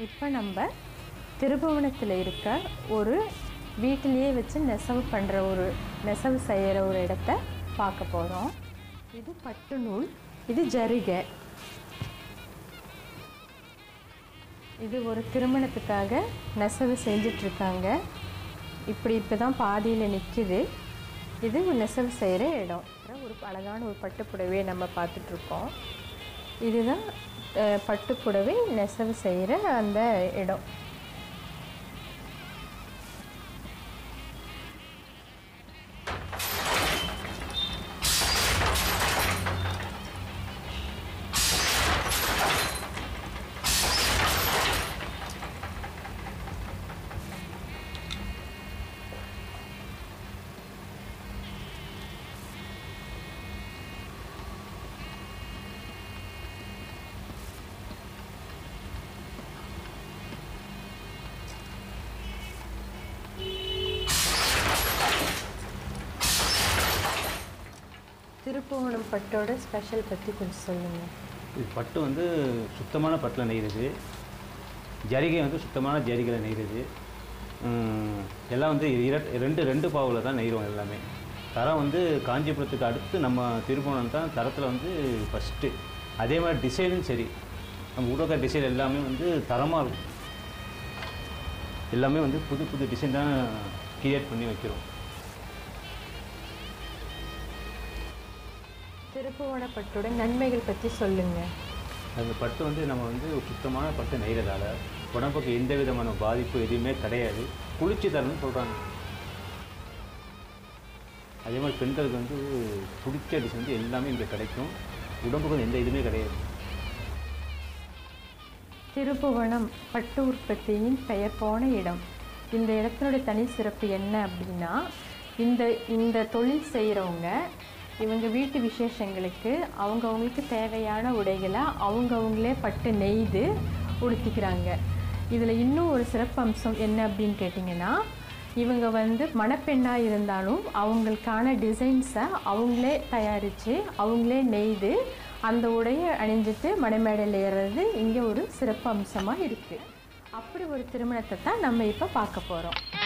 இப்போ நம்ம திருபுவனத்தில் இருக்க ஒரு வீட்டிலேயே வச்சு நெசவு பண்ணுற ஒரு நெசவு செய்கிற ஒரு இடத்த பார்க்க போகிறோம் இது பட்டு நூல் இது ஜரிகை இது ஒரு திருமணத்துக்காக நெசவு செஞ்சிட்ருக்காங்க இப்படி இப்போ தான் பாதியில் நிற்கிது இது ஒரு நெசவு செய்கிற இடம் ஒரு அழகான ஒரு பட்டு புடவையை நம்ம பார்த்துட்ருக்கோம் இதுதான் அஹ், பட்டு புடவை நெசவு செய்கிற அந்த இடம் திருப்புவனம் பட்டோட ஸ்பெஷல் பற்றி கொஞ்சம் சொல்லுங்கள் இது பட்டு வந்து சுத்தமான பட்டில் நெய்கிறது ஜரிகை வந்து சுத்தமான ஜரிகையில் நெய்கிறது உம், எல்லாம் வந்து இர- ரெண்டு ரெண்டு பாவில் தான் நெய்கிறோம் எல்லாமே தரம் வந்து காஞ்சிபுரத்துக்கு அடுத்து நம்ம திருப்பணம் தான் தரத்தில் வந்து ஃபஸ்ட்டு அதே மாதிரி டிசைனும் சரி நம்ம உடக டிசைன் எல்லாமே வந்து தரமாக இருக்கும் எல்லாமே வந்து புது புது டிசைன் தான் கிரியேட் பண்ணி வைக்கிறோம் திருப்புவன பட்டோட நன்மைகள் பற்றி சொல்லுங்கள் அந்த பட்டு வந்து நம்ம வந்து சுத்தமான பட்டு நெய்கிறதால உடம்புக்கு எந்த விதமான பாதிப்பு எதுவுமே கிடையாது குளிர்ச்சி தரணும்னு சொல்கிறாங்க அதே மாதிரி பெண்களுக்கு வந்து பிடிச்ச டிஷ் வந்து எல்லாமே இங்கே கிடைக்கும் உடம்புக்கு வந்து எந்த இதுவுமே கிடையாது திருப்புவனம் பட்டு உற்பத்தியின் பெயர் போன இடம் இந்த இடத்தினுடைய தனி சிறப்பு என்ன அப்படின்னா இந்த இந்த தொழில் செய்கிறவங்க இவங்க வீட்டு விசேஷங்களுக்கு அவங்கவுங்களுக்கு தேவையான உடைகளை அவங்கவுங்களே பட்டு நெய்து உடுத்திக்கிறாங்க இதில் இன்னும் ஒரு சிறப்பு அம்சம் என்ன அப்படின்னு கேட்டிங்கன்னா இவங்க வந்து மணப்பெண்ணாக இருந்தாலும் அவங்களுக்கான டிசைன்ஸை அவங்களே தயாரித்து அவங்களே நெய்து அந்த உடையை அணிஞ்சிட்டு மணமேடையில் ஏறுறது இங்கே ஒரு சிறப்பு அம்சமாக இருக்குது அப்படி ஒரு திருமணத்தை தான் நம்ம இப்போ பார்க்க போகிறோம்